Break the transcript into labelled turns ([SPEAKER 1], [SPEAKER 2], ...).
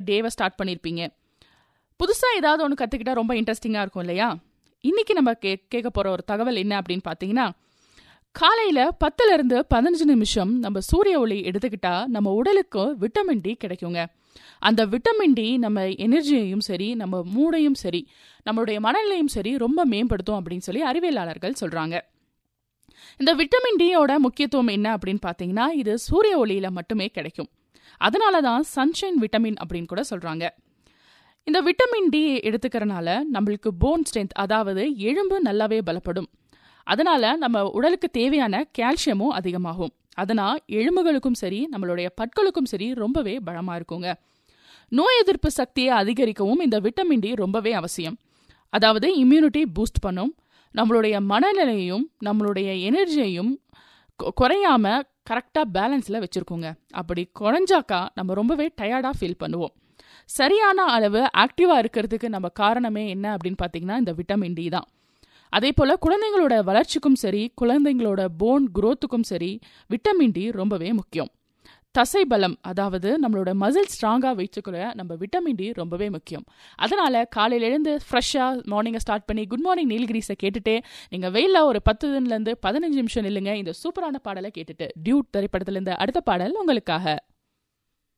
[SPEAKER 1] டேவை ஸ்டார்ட் பண்ணியிருப்பீங்க புதுசாக ஏதாவது ஒன்று கற்றுக்கிட்டா ரொம்ப இன்ட்ரெஸ்டிங்காக இருக்கும் இல்லையா இன்னைக்கு நம்ம கே கேட்க போகிற ஒரு தகவல் என்ன அப்படின்னு பார்த்தீங்கன்னா காலையில் பத்துலேருந்து பதினஞ்சு நிமிஷம் நம்ம சூரிய ஒளி எடுத்துக்கிட்டா நம்ம உடலுக்கு விட்டமின் டி கிடைக்குங்க அந்த விட்டமின் டி நம்ம எனர்ஜியையும் சரி நம்ம மூடையும் சரி நம்மளுடைய மனநிலையும் சரி ரொம்ப மேம்படுத்தும் அப்படின்னு சொல்லி அறிவியலாளர்கள் சொல்கிறாங்க இந்த விட்டமின் டியோட முக்கியத்துவம் என்ன அப்படின்னு பார்த்தீங்கன்னா இது சூரிய ஒளியில மட்டுமே கிடைக்கும் அதனால தான் சன்ஷைன் விட்டமின் அப்படின்னு கூட சொல்றாங்க இந்த விட்டமின் டி எடுத்துக்கிறனால நம்மளுக்கு போன் ஸ்ட்ரென்த் அதாவது எலும்பு நல்லாவே பலப்படும் அதனால நம்ம உடலுக்கு தேவையான கால்சியமும் அதிகமாகும் அதனால் எலும்புகளுக்கும் சரி நம்மளுடைய பற்களுக்கும் சரி ரொம்பவே பலமா இருக்குங்க நோய் எதிர்ப்பு சக்தியை அதிகரிக்கவும் இந்த விட்டமின் டி ரொம்பவே அவசியம் அதாவது இம்யூனிட்டி பூஸ்ட் பண்ணும் நம்மளுடைய மனநிலையையும் நம்மளுடைய எனர்ஜியையும் கொ- குறையாம கரெக்டாக பேலன்ஸில் வச்சுருக்கோங்க அப்படி குறைஞ்சாக்கா நம்ம ரொம்பவே டயர்டாக ஃபீல் பண்ணுவோம் சரியான அளவு ஆக்டிவாக இருக்கிறதுக்கு நம்ம காரணமே என்ன அப்படின்னு பார்த்தீங்கன்னா இந்த விட்டமின் டி தான் அதே போல் குழந்தைங்களோட வளர்ச்சிக்கும் சரி குழந்தைங்களோட போன் growth-க்கும் சரி விட்டமின் டி ரொம்பவே முக்கியம் தசை பலம் அதாவது நம்மளோட மசில் ஸ்ட்ராங்காக வச்சுக்கிற நம்ம விட்டமின் டி ரொம்பவே முக்கியம் அதனால காலையில எழுந்து ஃப்ரெஷ்ஷாக மார்னிங்கை ஸ்டார்ட் பண்ணி குட் மார்னிங் நீல்கிரிஸை கேட்டுட்டு நீங்கள் வெயிலில் ஒரு பத்துலேருந்து பதினஞ்சு நிமிஷம் நில்லுங்க இந்த சூப்பரான பாடலை கேட்டுட்டு டியூட் திரைப்படத்துலேருந்து அடுத்த பாடல் உங்களுக்காக